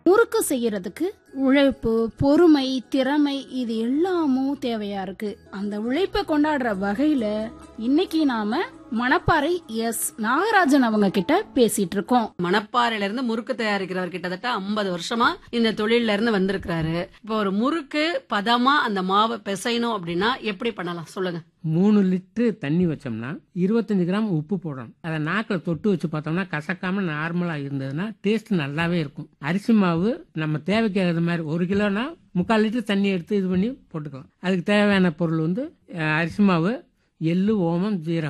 முறுக்கு செய்யறதுக்கு உழைப்பு பொறுமை திறமை இது எல்லாமும் தேவையா இருக்கு அந்த உழைப்பை கொண்டாடுற வகையில இன்னைக்கு நாம மணப்பாறை எஸ் நாகராஜன் அவங்க கிட்ட பேசிட்டு இருக்கோம் மணப்பாறையில இருந்து முறுக்கு தயாரிக்கிறவர் கிட்டத்தட்ட 50 வருஷமா இந்த தொழில்ல இருந்து வந்திருக்கிறாரு இப்போ ஒரு முறுக்கு பதமா அந்த மாவை பிசையணும் அப்படின்னா எப்படி பண்ணலாம் சொல்லுங்க மூணு லிட்டரு தண்ணி வச்சோம்னா இருபத்தஞ்சு கிராம் உப்பு போடணும் அதை நாக்கில் தொட்டு வச்சு பார்த்தோம்னா கசக்காம நார்மலாக இருந்ததுன்னா டேஸ்ட் நல்லாவே இருக்கும் அரிசி மாவு நம்ம தேவைக்கு ஏற்ற மாதிரி ஒரு கிலோனா முக்கால் லிட்டர் தண்ணி எடுத்து இது பண்ணி போட்டுக்கலாம் அதுக்கு தேவையான பொருள் வந்து அஹ், அரிசி மாவு எள்ளு ஓமம் ஜீரகம்